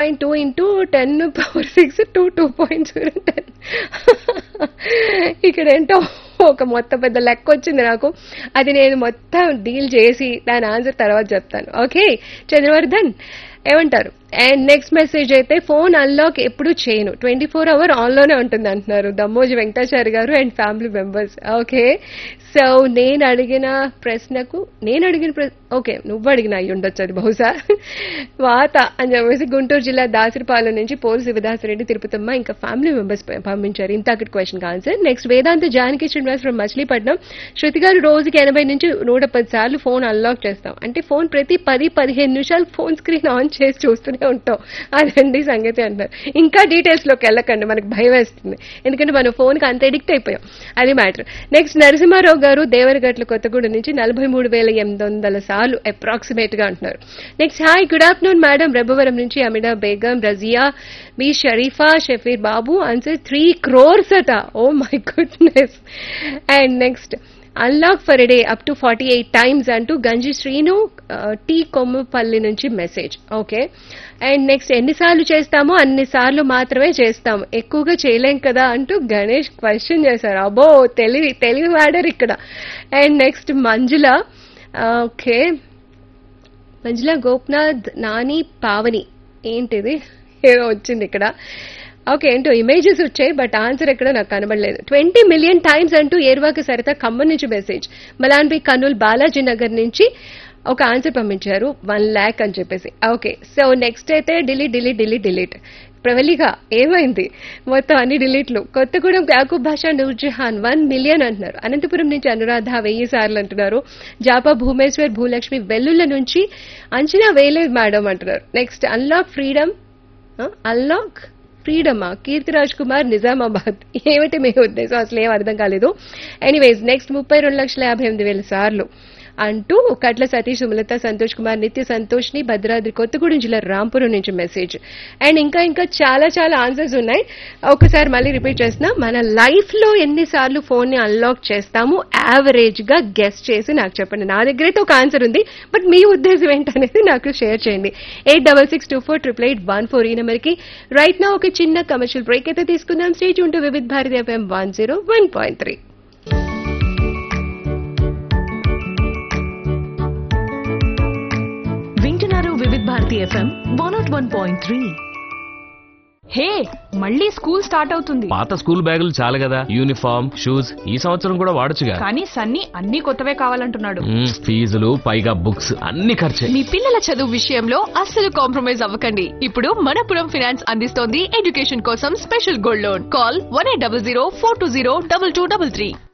point two into ten power six two two point zero ten ఇక్కడ ఏంటో ఒక మొత్తం పెద్ద లెక్క వచ్చింది నాకు అది నేను మొత్తం డీల్ చేసి దాని ఆన్సర్ తర్వాత చెప్తాను ఓకే చంద్రవర్ధన్ ఏమంటారు అండ్ నెక్స్ట్ మెసేజ్ అయితే ఫోన్ అన్లాక్ ఎప్పుడు చేయను ట్వంటీ ఫోర్ అవర్ ఆన్లోనే ఉంటుంది అంటున్నారు Dammoji Venkatachari garu and family members okay so నేను అడిగిన ప్రశ్నకు నేను అడిగిన ప్రశ్న ఓకే నువ్వు అడిగిన అయ్యి ఉండొచ్చు అది బహుశా వాత అని చెప్పేసి గుంటూరు జిల్లా దాసరిపాలెం నుంచి పోలు శివదాసరెడ్డి తిరుపతమ్మ ఇంకా ఫ్యామిలీ మెంబర్స్ పంపించారు ఇంత అక్కడ question answer next Vedanta Janaki Srinivas from Machilipatnam Shruti garu రోజుకి ఎనభై నుంచి నూట పది సార్లు ఫోన్ అన్లాక్ చేస్తాం అంటే ఫోన్ ప్రతి పది పదిహేను నిమిషాలు ఫోన్ స్క్రీన్ ఆన్ చేసి చూస్తూనే ఉంటాం అదండి సంగతి అంటారు ఇంకా డీటెయిల్స్ లోకి వెళ్ళకండి మనకు భయం వేస్తుంది ఎందుకంటే మన ఫోన్ కి అంత ఎడిక్ట్ అయిపోయాం అది మ్యాటర్ నెక్స్ట్ నరసింహారావు గారు దేవరగట్ల కొత్తగూడెం నుంచి నలభై మూడు వేల ఎనిమిది వందల సార్లు అప్రాక్సిమేట్ గా అంటున్నారు next hi good afternoon madam Rebbavaram నుంచి అమిడా బేగం రజియా మీ షరీఫా షఫీర్ బాబు ఆన్సర్ త్రీ క్రోర్స్ అట oh my goodness and next unlock per day up to forty eight times అంటూ గంజి శ్రీను ఆ, టీ కొమ్మపల్లి నుంచి మెసేజ్ ఓకే అండ్ నెక్స్ట్ ఎన్నిసార్లు చేస్తామో అన్నిసార్లు మాత్రమే చేస్తాము ఎక్కువగా చేయలేం కదా అంటూ గణేష్ క్వశ్చన్ చేశారు అబ్బో తెలివి తెలివి వాడారు ఇక్కడ అండ్ నెక్స్ట్ మంజుల ఆ, ఓకే మంజుల గోప్నాథ్ నాని పావని ఏంటిది ఏదో వచ్చింది ఇక్కడ ఓకే ఏంటో ఇమేజెస్ వచ్చాయి బట్ ఆన్సర్ ఎక్కడ నాకు కనబడలేదు ట్వంటీ మిలియన్ టైమ్స్ అంటూ ఏర్వాకి సరిత ఖమ్మం నుంచి మెసేజ్ మలాన్బి కర్నూల్ బాలాజీ నగర్ నుంచి ఒక ఆన్సర్ పంపించారు వన్ ల్యాక్ అని చెప్పేసి ఓకే సో నెక్స్ట్ అయితే డిలీట్ డిలీట్ డిలీట్ డిలీట్ ప్రవళిగా ఏమైంది మొత్తం అన్ని డిలీట్లు కొత్తగూడెం యాకూబ్ భాషా నూర్జహాన్ వన్ మిలియన్ అంటున్నారు అనంతపురం నుంచి అనురాధ వెయ్యి సార్లు అంటున్నారు జాపా భూమేశ్వర్ భూలక్ష్మి వెల్లుల నుంచి అంచనా వేయలేదు మేడం అంటున్నారు నెక్స్ట్ అన్లాక్ ఫ్రీడమ్ అన్లాక్ ఫ్రీడమా కీర్తిరాజ్ కుమార్ నిజామాబాద్ ఏమిటి మీ ఉద్దేశం అసలు ఏం అర్థం కాలేదు ఎనీవేస్ నెక్స్ట్ ముప్పై రెండు లక్షల యాభై ఎనిమిది వేల సార్లు అంటూ కట్ల సతీష్ సుమలత సంతోష్ కుమార్ నిత్య సంతోష్ ని భద్రాద్రి కొత్తగూడెం జిల్లా రాంపురం నుంచి మెసేజ్ అండ్ ఇంకా ఇంకా చాలా చాలా ఆన్సర్స్ ఉన్నాయి ఒకసారి మళ్ళీ రిపీట్ చేస్తున్నా మన లైఫ్ లో ఎన్నిసార్లు ఫోన్ ని అన్లాక్ చేస్తాము యావరేజ్ గా గెస్ట్ చేసి నాకు చెప్పండి నా దగ్గర అయితే ఒక ఆన్సర్ ఉంది బట్ మీ ఉద్దేశం ఏంటనేది నాకు షేర్ చేయండి eight double six two four triple eight one four ఈ నెంబర్కి రైట్ నా ఒక చిన్న కమర్షియల్ బ్రేక్ అయితే తీసుకుందాం స్టేజ్ ఉంటూ Vividh Bharati FM one zero one point three వింటున్నారు Vividh Bharati FM one naught one point three hey మళ్ళీ స్కూల్ స్టార్ట్ అవుతుంది పాత స్కూల్ బ్యాగులు చాలు కదా యూనిఫామ్ షూస్ ఈ సంవత్సరం కూడా వాడొచ్చుగా కానీ సన్నీ అన్ని కొత్తవే కావాలంటున్నాడు మ్మ్, ఫీజులు పైగా బుక్స్ అన్ని ఖర్చే మీ పిల్లల చదువు విషయంలో అస్సలు కాంప్రమైజ్ అవ్వకండి ఇప్పుడు మనపురం ఫినాన్స్ అందిస్తోంది ఎడ్యుకేషన్ కోసం special gold loan call one eight double zero four two zero double two double three